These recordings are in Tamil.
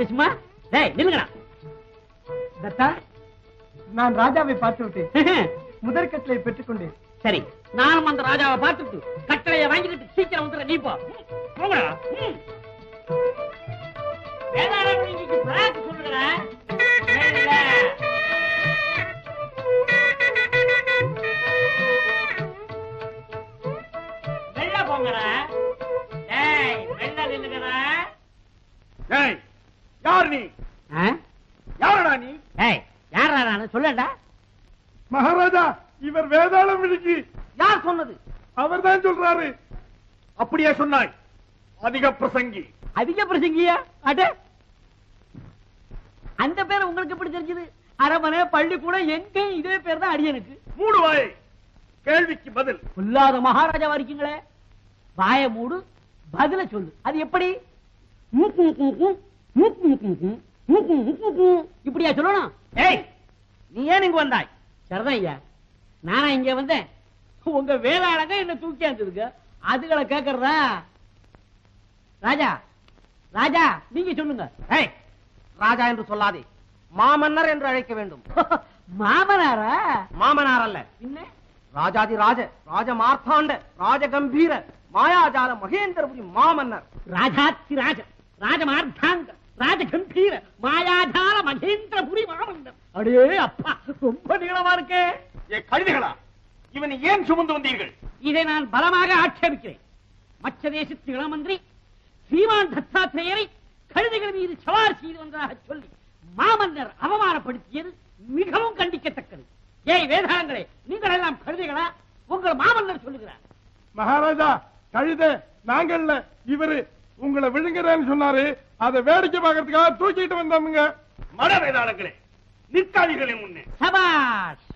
நீங்க சும்மா டேய் நில்லுங்கடா தத்தா நான் ராஜாவை பார்த்து விட்டேன் முதற் கட்டளை பெற்றுக்கொண்டேன் சரி நானும் அந்த ராஜாவை பார்த்துட்டு கட்டளைய வாங்கிக்கிட்டு சீக்கிரம் வந்துடுற நீ போ ம், போங்கடா ம். வேதாளம் நீங்க பிராக்கு சொல்லுங்கடா மெல்ல. மெல்ல போங்கடா டேய் மெல்ல நில்லுங்கடா ஏய் யார் நீ யாரடா நீ ஏய் யாரா நான் சொல்லடா மகாராஜா இவர் வேதாளம் விழுங்கி யார் சொன்னது அவர்தான் சொல்றாரு அப்படியே சொன்னாய் அதிக பிரசங்கி அதிக பிரசங்கியா அட அந்த பேர் உங்களுக்கு எப்படி தெரிஞ்சது அரமனை பள்ளிக்கூடம் எங்க இதே பேர் தான் அடியனுக்கு மூடு வாயை கேள்விக்கு பதில் சொல்லாத மகாராஜாவா இருக்கீங்களே வாய மூடு பதில சொல்லு அது எப்படி மூக்கு மூக்கு மூக்கு, மூக்கு மூக்கு மூக்கு, மூக்கு மூக்கு மூக்கு. இப்படியா சொல்லணும் ஏய் நீ ஏன் இங்க வந்தாய் சரிதான் ஐயா நானா இங்க வந்தேன் உங்க வேளாளங்க என்ன தூக்கி அனுப்பிச்சுதுங்க அதுகளை கேக்குறதா ராஜா ராஜா நீங்க சொல்லுங்க ஏய் ராஜா என்று சொல்லாதே மாமன்னர் என்று அழைக்க வேண்டும் மாமனாரா மாமனார் அல்ல என்ன ராஜாதி ராஜ ராஜ மார்த்தாண்ட ராஜ கம்பீர மாயாஜால மகேந்திரபுரி மாமன்னர் ராஜாத்தி ராஜ ராஜமார்த்தாங்க ராஜகம்பீர மாயாஜால மகேந்திரபுரி மாமன்னர் அடே அப்பா ரொம்ப நீளமா இருக்கே ஏ கழுதைகளா இவனை ஏன் சுமந்து வந்தீர்கள் இதை நான் பலமாக ஆட்சேபிக்கிறேன் மற்ற தேசத்து இளமந்திரி ஸ்ரீமான் தத்தாத்திரேயரை கழுதைகள் மீது சவார் செய்து வந்ததாக சொல்லி மாமன்னர் அவமானப்படுத்தியது மிகவும் கண்டிக்கத்தக்கது ஏய் வேதாளங்களே நீங்கள் எல்லாம் கழுதைகளா உங்கள் மாமன்னர் சொல்லுகிறார் மகாராஜா கழுத நாங்கள்ல இவரு உங்களை விழுங்குறேன்னு சொன்னாரு அதை வேடிக்கை பார்க்கறதுக்காக தூக்கிட்டு வந்தோமுங்க மட வேதாளங்களே நிற்காதீர்களே முன்னே சபாஷ்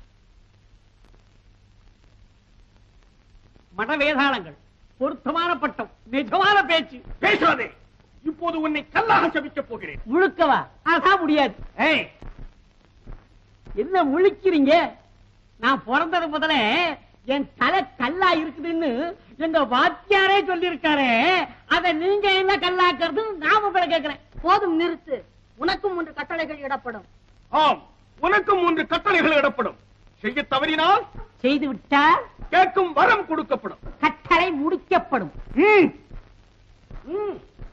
மடவேதாளங்கள் பொருத்தமான பட்டம் நிஜமான பேச்சு பேசாதே இப்போது உன்னை கல்லாக சபிக்கப் போகிறேன் முழுக்கவா அதான் முடியாது ஏய் என்ன முழிக்கிறீங்க நான் பிறந்தது முதல்ல என் தலை கல்லா இருக்குதுன்னு எங்க வாத்தியாரே சொல்லியிருக்காரு அத நீங்க என்ன கல்லாக்குறது நான் உங்களை கேட்கிறேன் போதும் நிறுத்து உனக்கும் மூன்று கட்டளைகள் இடப்படும் ஆம் உனக்கும் மூன்று கட்டளைகள் இடப்படும் செய்ய தவறினால் செய்து விட்டால் கேட்கும் வரம் கொடுக்கப்படும் கட்டளை முடிக்கப்படும் ம். ம்.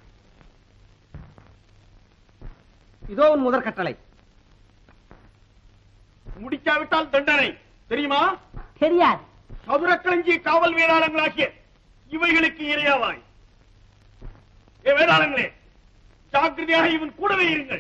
இதோ உன் முதற் கட்டளை முடிக்காவிட்டால் தண்டனை தெரியுமா தெரியாது சதுரக்களஞ்சி காவல் வேதாளங்களாகிய இவைகளுக்கு இரையாவாய் ஏ வேதாளங்களே ஜாக்கிரதையாக இவன் கூடவே இருங்கள்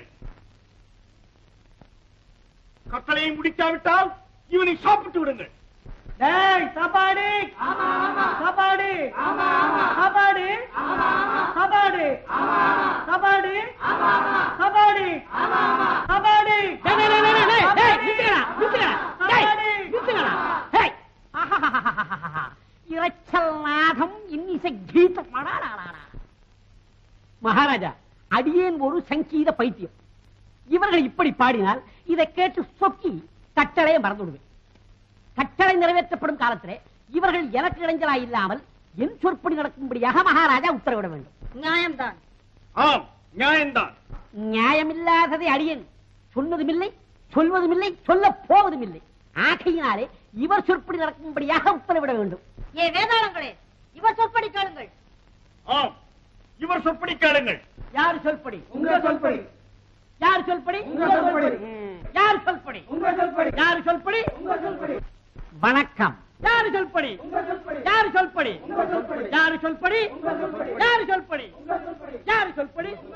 கட்டளையை முடிக்காவிட்டால் இவனை சாப்பிட்டு விடுங்கள் டேய் சாப்பாடு சாப்பாடு சாப்பாடு சாப்பாடு சாப்பாடு சாப்பாடு சாப்பாடு டேய், டேய், டேய், டேய், டேய், டேய், நிறுத்துங்கடா, நிறுத்துங்கடா, டேய், நிறுத்துங்கடா. டேய். ஆஹாஹாஹாஹாஹா. இரைச்சல் நாதம் இன்னிசை கீதம் அடாடாடாடா. மகாராஜா அடியேன் ஒரு சங்கீத பைத்தியம் இவர்கள் இப்படி பாடினால் இதை கேட்டு சொக்கி கட்டளையை மறந்து விடுவேன் கட்டளை நிறைவேற்றப்படும் காலத்திலே இவர்கள் எனக்கு இடைஞ்சலா இல்லாமல் என் சொற்படி நடக்கும்படியாக மகாராஜா உத்தரவிட வேண்டும் நியாயம்தான் ஆம் நியாயம்தான் நியாயமில்லாததை அடியேன் சொன்னதுமில்லை சொல்வதுமில்லை சொல்ல போவதுமில்லை ஆகையினாலே இவர் சொற்படி நடக்கும்படியாக உத்தரவிட வேண்டும் ஏ வேதாளங்களே இவர் சொற்படி கேளுங்கள் ஆம் இவர் சொற்படி கேளுங்கள் யார் சொல்படி உங்க சொல்படி யார் சொல்படி உங்க சொல்படி. ம். யார் சொல்படி உங்க சொல்படி யார் சொல்படி உங்க சொல்படி வணக்கம் யார் சொல்படி உங்க சொல்படி யார் சொல்படி உங்க சொல்படி யார் சொல்படி உங்க சொல்படி யார் சொல்படி உங்க சொல்படி யார் சொல்படி உங்க